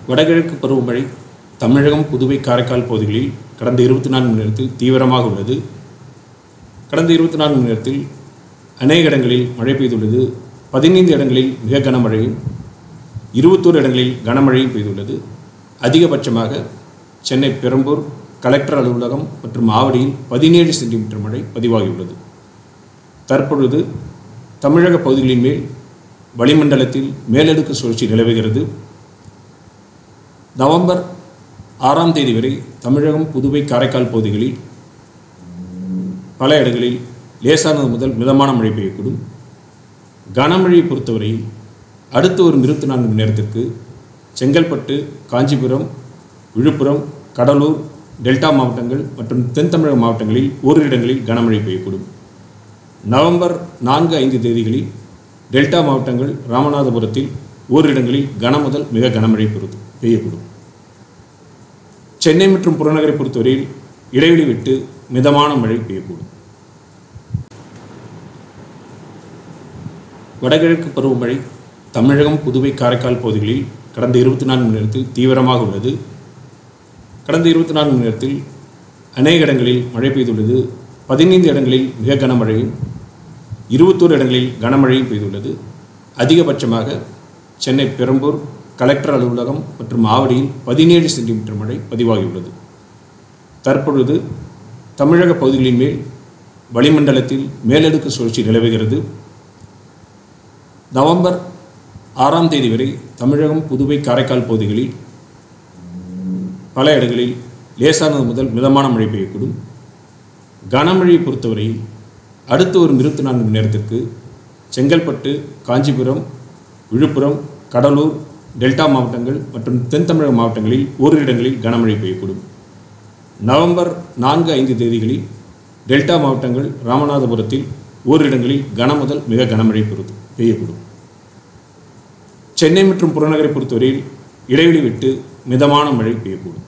வடகிழக்கு பருவமழை தமிழகம் புதுவை காரைக்கால் பகுதிகளில் கடந்த இருபத்தி நான்கு மணி நேரத்தில் தீவிரமாக உள்ளது கடந்த இருபத்தி நான்கு மணி நேரத்தில் அநேக இடங்களில் மழை பெய்துள்ளது பதினைந்து இடங்களில் மிக கனமழையும் இருபத்தோரு இடங்களில் கனமழையும் பெய்துள்ளது அதிகபட்சமாக சென்னை பெரம்பூர் கலெக்டர் அலுவலகம் மற்றும் ஆவடியில் பதினேழு சென்டிமீட்டர் மழை பதிவாகியுள்ளது தற்பொழுது தமிழக பகுதிகளின் மேல் வளிமண்டலத்தில் மேலடுக்கு சுழற்சி நிலவுகிறது நவம்பர் ஆறாம் தேதி வரை தமிழகம் புதுவை காரைக்கால் பகுதிகளில் பல இடங்களில் லேசானது முதல் மிதமான மழை பெய்யக்கூடும் கனமழையை பொறுத்தவரையில் அடுத்த ஒரு இருபத்தி நான்கு மணி நேரத்திற்கு செங்கல்பட்டு காஞ்சிபுரம் விழுப்புரம் கடலூர் டெல்டா மாவட்டங்கள் மற்றும் தென் தமிழக மாவட்டங்களில் ஓரிரு இடங்களில் கனமழை பெய்யக்கூடும் நவம்பர் நான்கு ஐந்து தேதிகளில் டெல்டா மாவட்டங்கள் ராமநாதபுரத்தில் ஓரிரு இடங்களில் கன முதல் மிக கனமழை பெறுது பெய்யக்கூடும் சென்னை மற்றும் புறநகரை பொறுத்தவரையில் இடைவெளி விட்டு மிதமான மழை பெய்யக்கூடும் வடகிழக்கு பருவமழை தமிழகம் புதுவை காரைக்கால் பகுதிகளில் கடந்த இருபத்தி நான்கு மணி நேரத்தில் தீவிரமாக உள்ளது கடந்த இருபத்தி நான்கு மணி நேரத்தில் அநேக இடங்களில் மழை பெய்துள்ளது பதினைந்து இடங்களில் மிக கனமழையும் இருபத்தோரு இடங்களில் கனமழையும் பெய்துள்ளது அதிகபட்சமாக சென்னை பெரம்பூர் கலெக்டர் அலுவலகம் மற்றும் ஆவடியில் பதினேழு சென்டிமீட்டர் மழை பதிவாகியுள்ளது தற்பொழுது தமிழக பகுதிகளின் மேல் வளிமண்டலத்தில் மேலடுக்கு சுழற்சி நிலவுகிறது நவம்பர் ஆறாம் தேதி வரை தமிழகம் புதுவை காரைக்கால் பகுதிகளில் பல இடங்களில் லேசானது முதல் மிதமான மழை பெய்யக்கூடும் கனமழையை பொறுத்தவரையில் அடுத்த ஒரு இருபத்தி நான்கு மணி நேரத்திற்கு செங்கல்பட்டு காஞ்சிபுரம் விழுப்புரம் கடலூர் டெல்டா மாவட்டங்கள் மற்றும் தென் தமிழக மாவட்டங்களில் ஓரிரு இடங்களில் கனமழை பெய்யக்கூடும் நவம்பர் நான்கு ஐந்து தேதிகளில் டெல்டா மாவட்டங்கள் ராமநாதபுரத்தில் ஓரிரு இடங்களில் கன முதல் மிக கனமழை பெறுது பெய்யக்கூடும் சென்னை மற்றும் புறநகரை பொறுத்தவரையில் இடைவெளி விட்டு மிதமான மழை பெய்யக்கூடும்